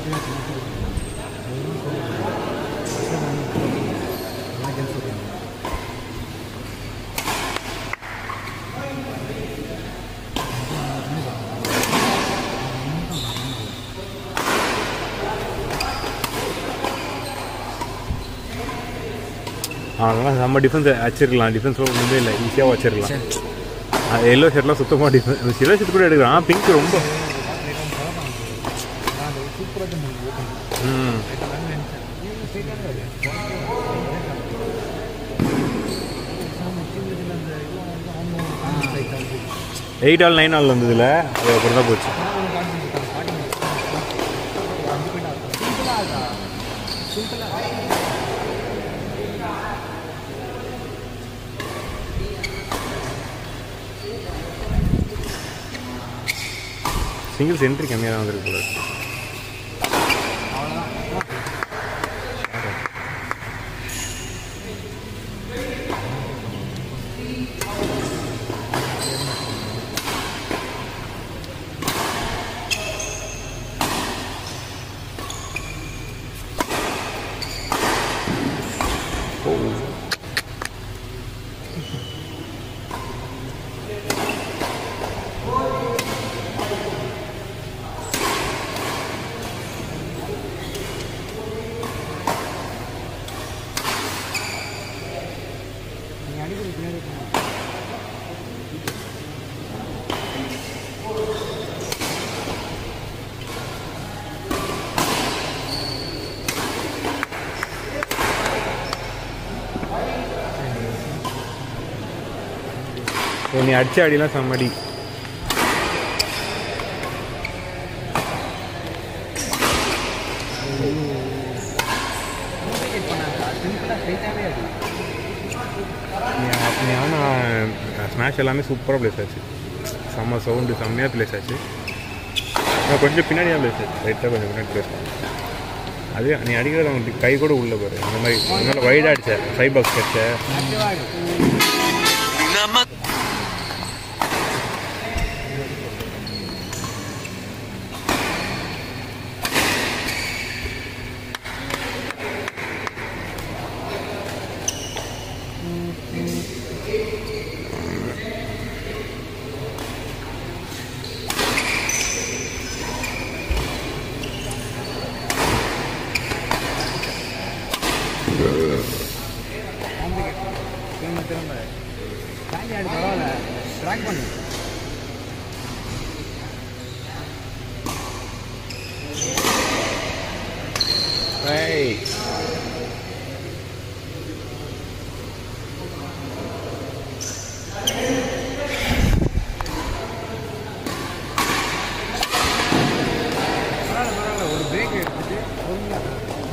அவங்களாம் செம்ம டிஃபென்ஸ் வச்சிருக்கலாம் டிஃபென்ஸ் ஒன்றுமே இல்லை ஈஸியாக வச்சிருக்கலாம் எல்லோ ஷர்ட்லாம் சுத்தமாக டிஃபென்ஸ் எல்லோ ஷர்ட் கூட எடுக்கிறான் பிங்க் ரொம்ப ம் எயிட் ஆல் நைன் ஆல் வந்ததுல அது அப்புறம் தான் போச்சு சிங்கிள்ஸ் என்ட்ரி கம்மியாக தான் வந்திருக்கு போல இருக்கு. ஓ, நீ அடிச்ச அடிலாம் செம்மடி நீ ஆனால் ஸ்மாஷ் எல்லாமே சூப்பராக ப்ளேஸ் ஆச்சு செம்ம சவுண்டு செம்மையாக ப்ளேஸ் ஆச்சு நான் கொஞ்சம் பின்னாடி தான் ப்ளேஸ் ஆச்சு லைட்டாக கொஞ்சம் பின்னாடி ப்ளேஸ் அது நீ அடிக்கிறது அவங்களுக்கு கை கூட உள்ள பாரு அந்த மாதிரி அதனால வைடாக அடிச்ச ஃபைவ் பாக்ஸ் அடிச்ச திரும்ப திரும்ப தாண்டி ஆடு பரவாயில்ல ட்ராக் பண்ணு Hey. பரவாயில்ல பரவாயில்ல ஒரு பிரேக் எடுத்துட்டு பொறுமையாக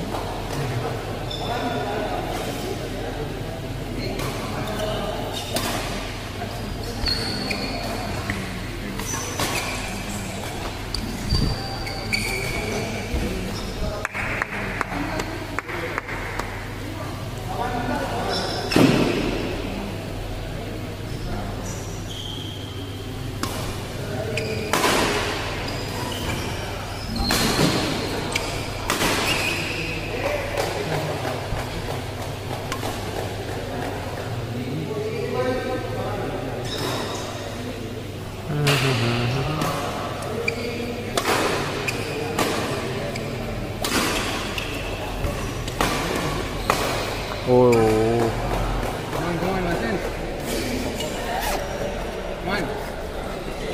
Oh. Come on, come on, Vasan. Come on.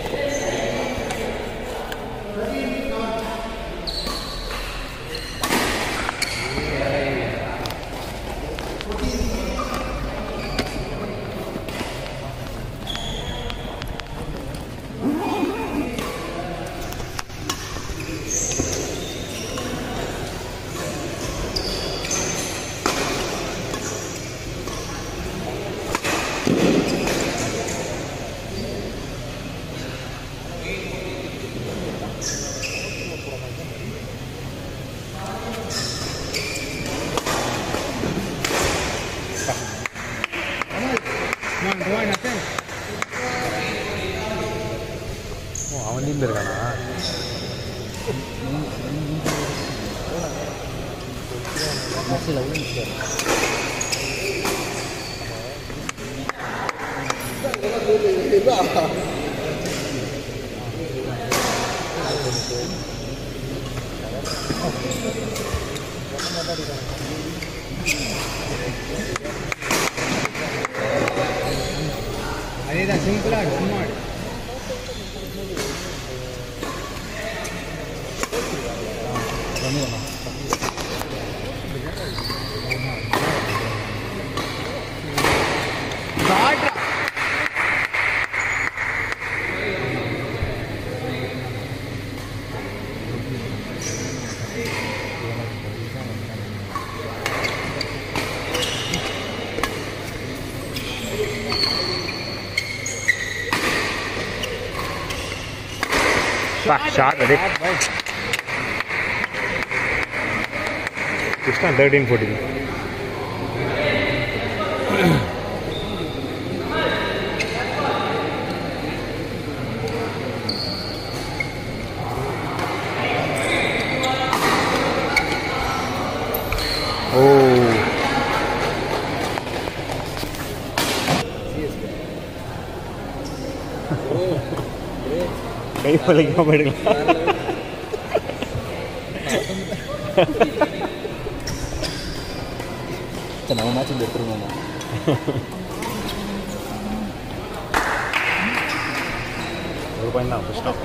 Come on, come on, Vasan. அவன் நீந்த இருக்கானா மெஸ்ஸில் விழுந்துச்சு அதே தான் சிம்பிளாக சும்மா ஆடு. Short ready Krishna thirteen fourteen ஓ கை வலிக்காம எடுக்கலாம் சரி நம்ம மேட்ச் எடுத்துருவோம் ஒரு பாயிண்ட் தான் கஷ்டம்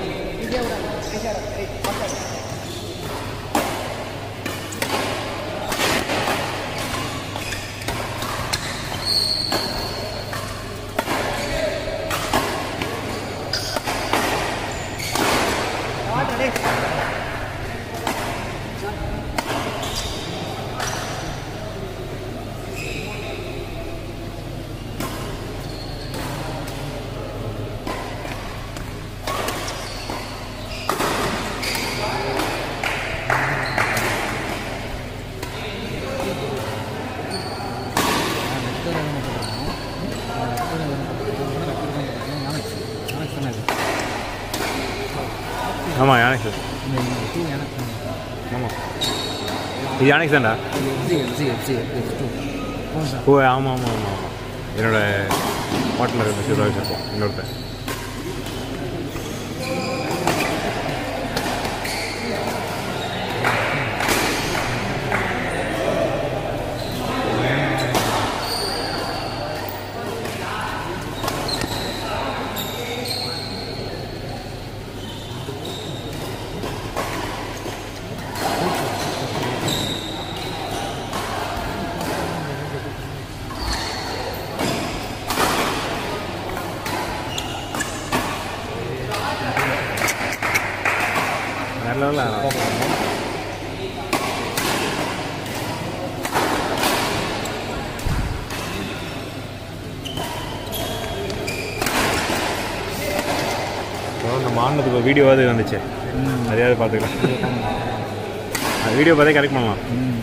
ஆமாம் யானைக்கு சார் ஆமாம் இது யானைக்கு தான்டா ஓ ஆமாம் ஆமாம் ஆமாம் ஆமாம் என்னோட பார்ட்னர் இருந்த சிவராஜ் வச்சுருப்போம் இன்னொருத்தன் வேற லெவலில் நம்ம ஆனதுக்கு வீடியோவாவது வந்துச்சு அதையாவது பார்த்துக்கலாம் அது வீடியோ பார்த்தே கரெக்ட் பண்ணலாம்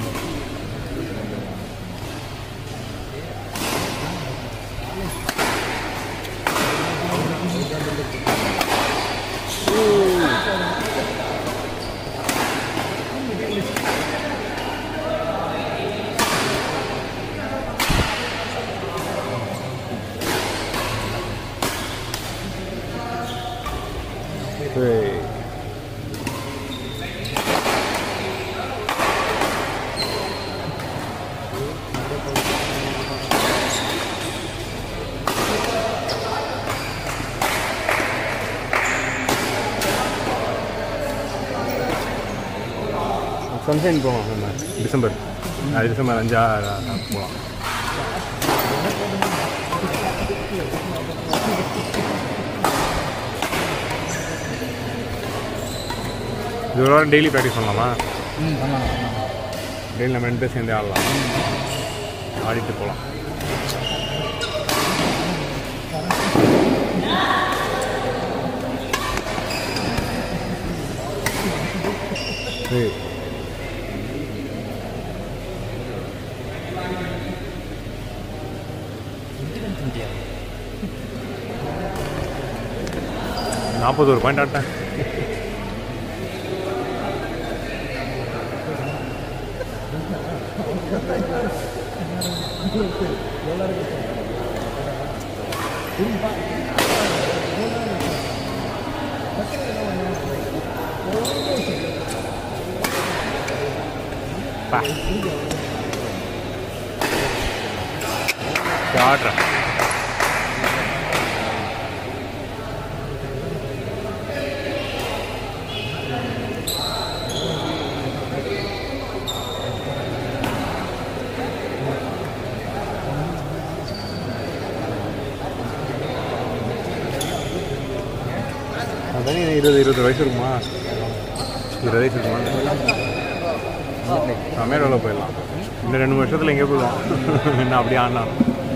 对。சன்ஷைன் போவோம் நம்ம டிசம்பர் அது டிசம்பர் அஞ்சா போகலாம் இது ஒரு வாரம் டெய்லி ப்ராக்டிஸ் பண்ணலாமா ம் பண்ணலாம் பண்ணலாம் டெய்லி நம்ம ரெண்டு பேர் சேர்ந்தே ஆடலாம் ஆடிட்டு போகலாம் ஏய் நாற்பது பாயிண்ட் ஆட்டேன் பா ஷார்ட்ரா அதானே இருபது இருபது வயசு இருக்குமா இருபது வயசு இருக்குமா அமேரோவில் போயிடலாம் இன்னும் ரெண்டு மூணு வருஷத்தில் எங்கே போயிடுவோம் இன்னும் அப்படியே ஆடலாம்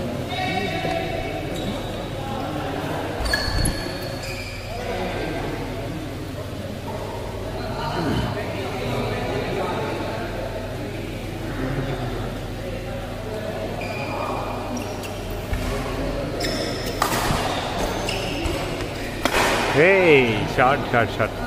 ஏய் short short short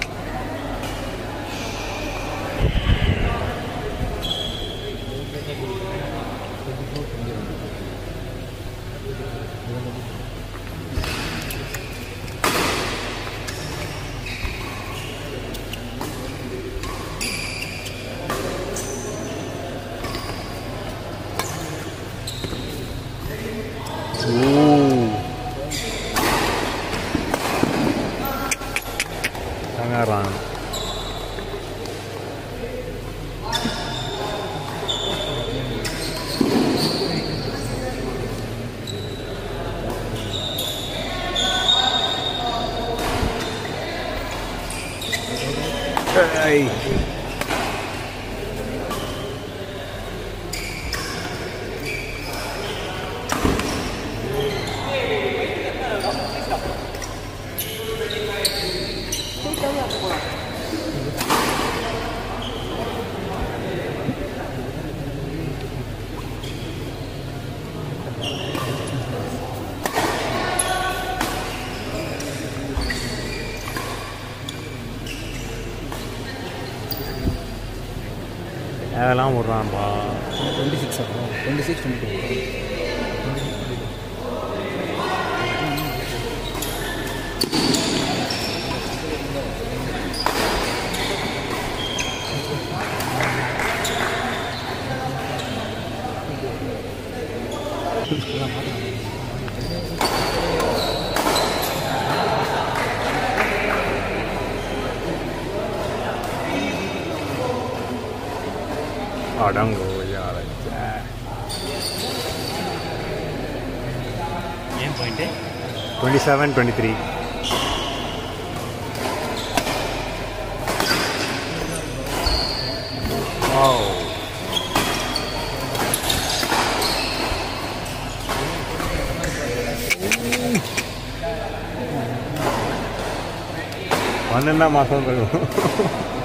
Tangaran. Hey. அதெல்லாம் விட்றான்பா டுவெண்ட்டி சிக்ஸ் ஆகும் டுவெண்ட்டி சிக்ஸ் டுவெண்ட்டி அடங்கோ யாரச்ச ஏன் point twenty seven twenty three பன்னெண்டாம் மாதம் இருக்கும்